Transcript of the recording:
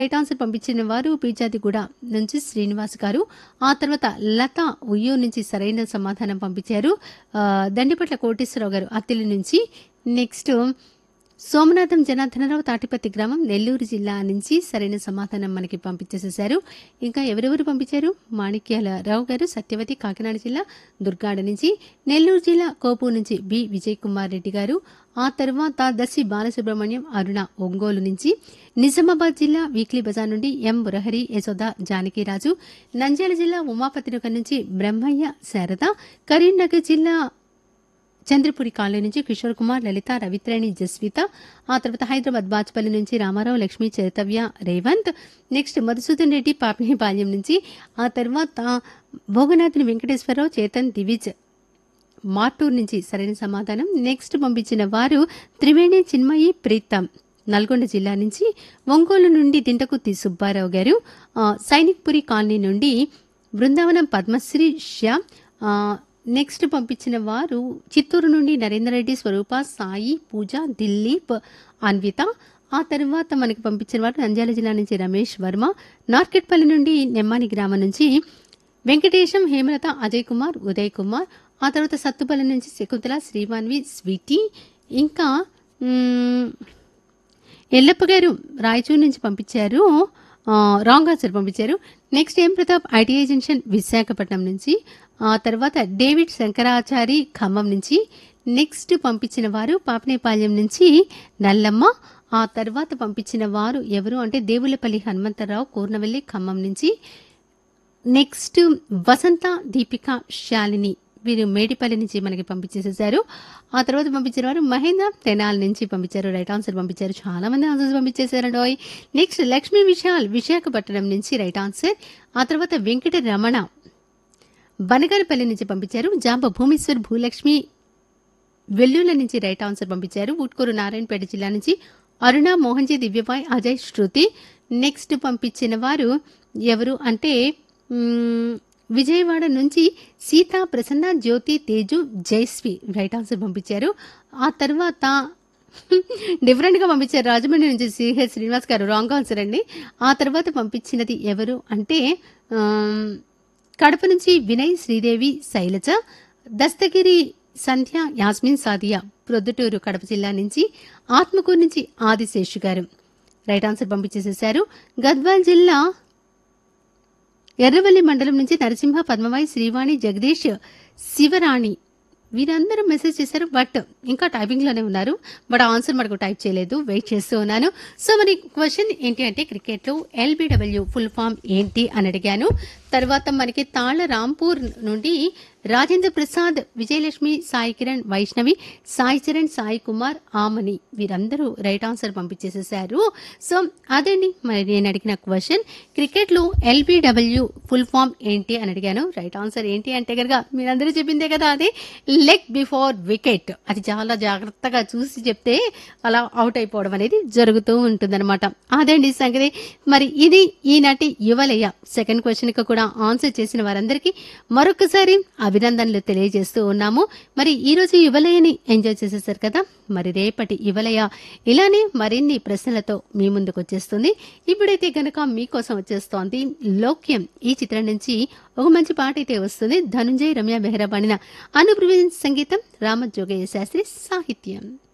right answer పంపించిన వారు పీజాదిగూడ నుంచి శ్రీనివాస్ గారు ఆ తర్వాత లత ఉయ్యూ నుంచి సరైన సమాధానం పంపించారు ఆ, దండిపట్ల కోటేశ్వరరావు గారు అత్తిలి నుంచి నెక్స్ట్ సోమనాథం జనార్దనరావు తాటిపత్తి గ్రామం నెల్లూరు జిల్లా నుంచి సరైన సమాధానం మనకి పంపించేసేశారు ఇంకా ఎవరెవరు పంపించారు మాణిక్యాల రావు గారు సత్యవతి కాకినాడ జిల్లా దుర్గాడ నుంచి నెల్లూరు జిల్లా కోపు నుంచి బి విజయ్ కుమార్ రెడ్డి గారు ఆ తర్వాత దర్శి బాలసుబ్రహ్మణ్యం అరుణ ఒంగోలు నుంచి నిజామాబాద్ జిల్లా వీక్లీ బజార్ నుండి ఎం మురహరి యశోద జానకిరాజు నంద్యాల జిల్లా ఉమాపతినగర్ నుంచి బ్రహ్మయ్య శారద కరీంనగర్ జిల్లా చంద్రపురి కాలనీ నుంచి కిషోర్ కుమార్ లలిత రవిత్రేణి జస్విత ఆ తర్వాత హైదరాబాద్ బాచ్పల్లి నుంచి రామారావు లక్ష్మి చరితవ్య రేవంత్ నెక్స్ట్ మధుసూదన్ రెడ్డి పాపినిపాల్యం నుంచి ఆ తర్వాత భోగనాథుని వెంకటేశ్వరరావు చేతన్ దివిజ్ మార్టూర్ నుంచి సరైన సమాధానం నెక్స్ట్ పంపించిన వారు త్రివేణి చిన్మయి ప్రీతం నల్గొండ జిల్లా నుంచి ఒంగోలు నుండి దింటకుత్తి సుబ్బారావు గారు ఆ, సైనిక్పురి కాలనీ నుండి బృందావనం పద్మశ్రీ శ్యామ్ ఆ, నెక్స్ట్ పంపించిన వారు చిత్తూరు నుండి నరేందర్ రెడ్డి స్వరూప సాయి పూజ దిలీప్ అన్విత ఆ తర్వాత మనకి పంపించిన వారు నంద్యాల జిల్లా నుంచి రమేష్ వర్మ నార్కెట్పల్లి నుండి నెమ్మాని గ్రామం నుంచి వెంకటేశం హేమలత అజయ్ కుమార్ ఉదయ్ కుమార్ ఆ తర్వాత సత్తుపల్లి నుంచి శకుంతల శ్రీవాన్వి స్వీటీ ఇంకా మ్మ్, ఎల్లప్ప గారు రాయచూరు నుంచి పంపించారు ఆ, రాంగ్ ఆన్సర్ పంపించారు నెక్స్ట్ ఏం ప్రతాప్ ఐటీఐ జంక్షన్ విశాఖపట్నం నుంచి ఆ తర్వాత డేవిడ్ శంకరాచారి ఖమ్మం నుంచి నెక్స్ట్ పంపించిన వారు పాపనేపాలెం నుంచి నల్లమ్మ ఆ తర్వాత పంపించిన వారు ఎవరు అంటే దేవులపల్లి హనుమంతరావు కూర్నవెల్లి ఖమ్మం నుంచి నెక్స్ట్ వసంత దీపిక శాలిని వీరు మేడిపల్లి నుంచి మనకి పంపించేసేసారు ఆ తర్వాత పంపించిన వారు మహేంద్ర తెనాల్ నుంచి పంపించారు రైట్ ఆన్సర్ పంపించారు చాలా మంది ఆన్సర్స్ పంపించేశారండి నెక్స్ట్ లక్ష్మీ విశాల్ విశాఖపట్నం నుంచి రైట్ ఆన్సర్ ఆ తర్వాత వెంకట రమణ బనగానపల్లి నుంచి పంపించారు జాంబ భూమేశ్వర్ భూలక్ష్మి వెల్లుల నుంచి రైట్ ఆన్సర్ పంపించారు ఉట్కూరు నారాయణపేట జిల్లా నుంచి అరుణ మోహన్జీ దివ్యపాయ్ అజయ్ శృతి నెక్స్ట్ పంపించిన వారు ఎవరు అంటే మ్మ్, విజయవాడ నుంచి సీతా ప్రసన్న జ్యోతి తేజు జయశ్రీ రైట్ ఆన్సర్ పంపించారు ఆ తర్వాత డిఫరెంట్గా పంపించారు రాజమండ్రి నుంచి సిహెచ్ శ్రీనివాస్ గారు రాంగ్ ఆన్సర్ అండి ఆ తర్వాత పంపించినది ఎవరు అంటే ఆమ్, కడప నుంచి వినయ్ శ్రీదేవి శైలజ దస్తగిరి సంధ్య యాస్మిన్ సాదియా ప్రొద్దుటూరు కడప జిల్లా నుంచి ఆత్మకూరు నుంచి ఆదిశేషు గారు రైట్ ఆన్సర్ పంపించేసేశారు గద్వాల్ జిల్లా ఎర్రవల్లి మండలం నుంచి నరసింహ పద్మవాయి శ్రీవాణి జగదీష్ శివరాణి వీరందరూ మెసేజ్ చేశారు బట్ ఇంకా టైపింగ్లోనే ఉన్నారు బట్ ఆన్సర్ మనకు టైప్ చేయలేదు వెయిట్ చేస్తూ ఉన్నాను సో మరి క్వశ్చన్ ఏంటి అంటే క్రికెట్లో ఎల్బిడబ్ల్యూ ఫుల్ ఫామ్ ఏంటి అని అడిగాను తర్వాత మనకి తాళ రాంపూర్ నుండి రాజేంద్ర ప్రసాద్ విజయలక్ష్మి సాయి కిరణ్ వైష్ణవి సాయి చరణ్ సాయి కుమార్ ఆమని వీరందరూ రైట్ ఆన్సర్ పంపించేసేసారు సో అదండి మరి నేను అడిగిన క్వశ్చన్ క్రికెట్లో ఎల్బిడబ్ల్యూ ఫుల్ ఫామ్ ఏంటి అని అడిగాను రైట్ ఆన్సర్ ఏంటి అంటే కనుక మీరందరూ చెప్పిందే కదా అది లెగ్ బిఫోర్ వికెట్ అది చాలా జాగ్రత్తగా చూసి చెప్తే అలా అవుట్ అయిపోవడం అనేది జరుగుతూ ఉంటుందన్నమాట అదండి సంగతి మరి ఇది ఈనాటి యువలయ్య సెకండ్ క్వశ్చన్కి కూడా ఆన్సర్ చేసిన వారందరికీ మరొకసారి అభినందనలు తెలియజేస్తూ ఉన్నాము మరి ఈ రోజు యువలయ్యని ఎంజాయ్ చేసేసారు కదా మరి రేపటి యువలయ ఇలానే మరిన్ని ప్రశ్నలతో మీ ముందుకు వచ్చేస్తుంది ఇప్పుడైతే గనక మీకోసం వచ్చేస్తోంది లోక్యం ఈ చిత్రం నుంచి ఒక మంచి పాట అయితే వస్తుంది ధనుంజయ్ రమ్య బెహ్రా పాడిన అనుప్రవీణ్ సంగీతం రామజోగయ్య శాస్త్రి సాహిత్యం